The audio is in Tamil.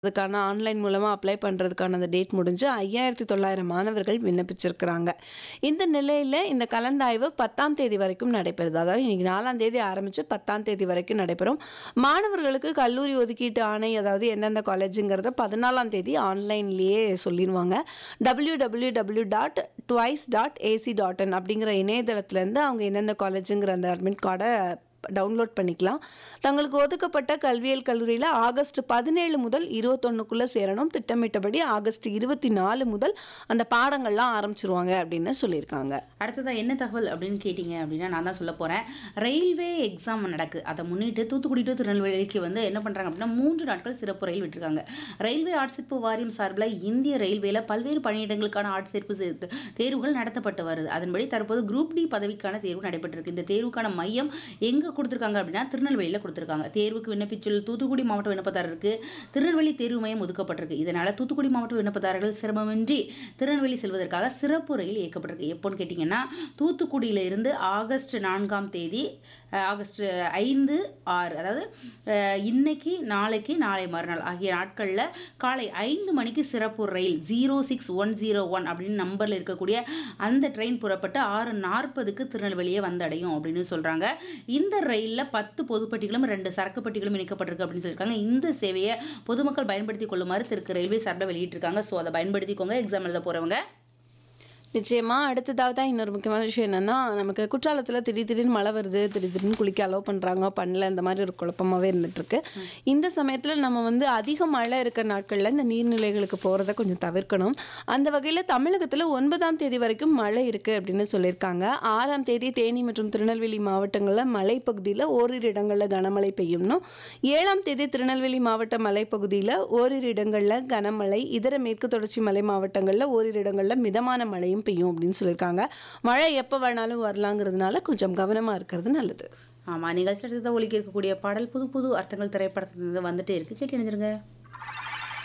அதுக்கான ஆன்லைன் மூலமா அப்ளை பண்றதுக்கான அந்த டேட் முடிஞ்சு 5,900 மாணவர்கள் விண்ணப்பிச்சிருக்கிறாங்க. இந்த நிலையில இந்த கலந்தாய்வு 10ஆம் தேதி வரைக்கும் நடைபெறுது. அதாவது இன்னைக்கு 4ஆம் தேதி ஆரம்பிச்சு 10ஆம் தேதி வரைக்கும் நடைபெறும். மாணவர்களுக்கு கல்லூரி ஒதுக்கீட்டு ஆணை அதாவது எந்தெந்த காலேஜுங்கிறத 14ஆம் தேதி ஆன்லைன்லேயே சொல்லிருவாங்க. www.twice.ac.in அப்படிங்கிற இணையதளத்திலேருந்து அவங்க எந்தெந்த காலேஜுங்கிற அந்த அட்மிட் கார்ட டவுன்லோட் பண்ணிக்கலாம். தங்களுக்கு ஒதுக்கப்பட்ட கல்வியியல் கல்லூரியில ஆகஸ்ட் 17 முதல் 21க்குள்ள சேரணும். திட்டமிட்டபடி ஆகஸ்ட் 24 முதல் அந்த பாடங்கள்லாம் ஆரம்பிச்சுருவாங்க அப்படின்னு சொல்லியிருக்காங்க. அடுத்ததா என்ன தகவல் அப்படின்னு கேட்டிங்க அப்படின்னா நான் தான் சொல்ல போகிறேன் ரயில்வே எக்ஸாம் நடக்கு அதை முன்னிட்டு தூத்துக்குடி டு திருநெல்வேலிக்கு வந்து என்ன பண்ணுறாங்க அப்படின்னா மூன்று நாட்கள் சிறப்பு ரயில் விட்டுருக்காங்க ரயில்வே ஆட்சேர்ப்பு வாரியம் சார்பில் இந்திய ரயில்வேல பல்வேறு பணியிடங்களுக்கான ஆட்சேர்ப்பு சே- தேர்வுகள் நடத்தப்பட்டு வருது அதன்படி தற்போது குரூப் டி பதவிக்கான தேர்வு நடைபெற்றிருக்கு இந்த தேர்வுக்கான மையம் எங்கே கொடுத்துருக்காங்க அப்படின்னா திருநெல்வேலியில் கொடுத்துருக்காங்க தேர்வுக்கு விண்ணப்பிச்சுள்ள தூத்துக்குடி மாவட்ட விண்ணப்பதாரருக்கு திருநெல்வேலி தேர்வு மையம் ஒதுக்கப்பட்டிருக்கு இதனால தூத்துக்குடி மாவட்ட விண்ணப்பதாரர்கள் சிரமமின்றி திருநெல்வேலி செல்வதற்காக சிறப்பு ரயில் இயக்கப்பட்டிருக்கு எப்போன்னு கேட்டிங்கன்னா தூத்துக்குடியில இருந்து ஆகஸ்ட் நான்காம் தேதி அஹ், ஆகஸ்ட் ஐந்து ஆறு அதாவது அஹ், இன்னைக்கு நாளைக்கு நாளை மறுநாள் ஆகிய நாட்களில் காலை ஐந்து மணிக்கு சிறப்பு rail zero six one zero one அப்படின்னு நம்பரில் இருக்கக்கூடிய அந்த ட்ரெயின் புறப்பட்டு ஆறு நாற்பதுக்கு திருநெல்வேலியை வந்தடையும் அப்படின்னு சொல்கிறாங்க இந்த ரயிலில் பத்து பொதுப்பட்டிகளும் ரெண்டு சரக்கு பெட்டிகளும் இணைக்கப்பட்டிருக்கு அப்படின்னு சொல்லியிருக்காங்க இந்த சேவையை பொதுமக்கள் பயன்படுத்தி கொள்ளுமாறு தெற்கு ரயில்வே சார்பில் வெளியிட்டிருக்காங்க ஸோ அதை பயன்படுத்திக்கோங்க எக்ஸாம் எழுத போகிறவங்க நிச்சயமா அடுத்ததாவது இன்னொரு முக்கியமான விஷயம் என்னன்னா நமக்கு குற்றாலத்தில் திடீர் திடீர்னு மழை வருது திடீர் திடீர்னு குளிக்க அலோவ் பண்ணுறாங்க பண்ணல இந்த மாதிரி ஒரு குழப்பமாகவே இருந்துட்டு இருக்கு இந்த சமயத்தில் நம்ம வந்து அதிக மழை இருக்க நாட்களில் இந்த நீர்நிலைகளுக்கு போகிறத கொஞ்சம் தவிர்க்கணும் அந்த வகையில் தமிழகத்தில் ஒன்பதாம் தேதி வரைக்கும் மழை இருக்குது அப்படின்னு சொல்லியிருக்காங்க ஆறாம் தேதி தேனி மற்றும் திருநெல்வேலி மாவட்டங்களில் மலைப்பகுதியில் ஓரிரு இடங்களில் கனமழை பெய்யும்னும் ஏழாம் தேதி திருநெல்வேலி மாவட்ட மலைப்பகுதியில் ஓரிரு இடங்களில் கனமழை இதர மேற்கு தொடர்ச்சி மலை மாவட்டங்களில் ஓரிரு இடங்களில் மிதமான மழையும் பெய்யும் அப்படின்னு சொல்லியிருக்காங்க மழை எப்போ வேணாலும் வரலாங்கிறதுனால கொஞ்சம் கவனமாக இருக்கிறது நல்லது ஆமாம் நிகழ்ச்சி அடுத்ததாக ஒலிக்க இருக்கக்கூடிய பாடல் புது புது அர்த்தங்கள் திரைப்படத்துல இருந்து வந்துட்டே இருக்கு கேட்டு இணைஞ்சிருங்க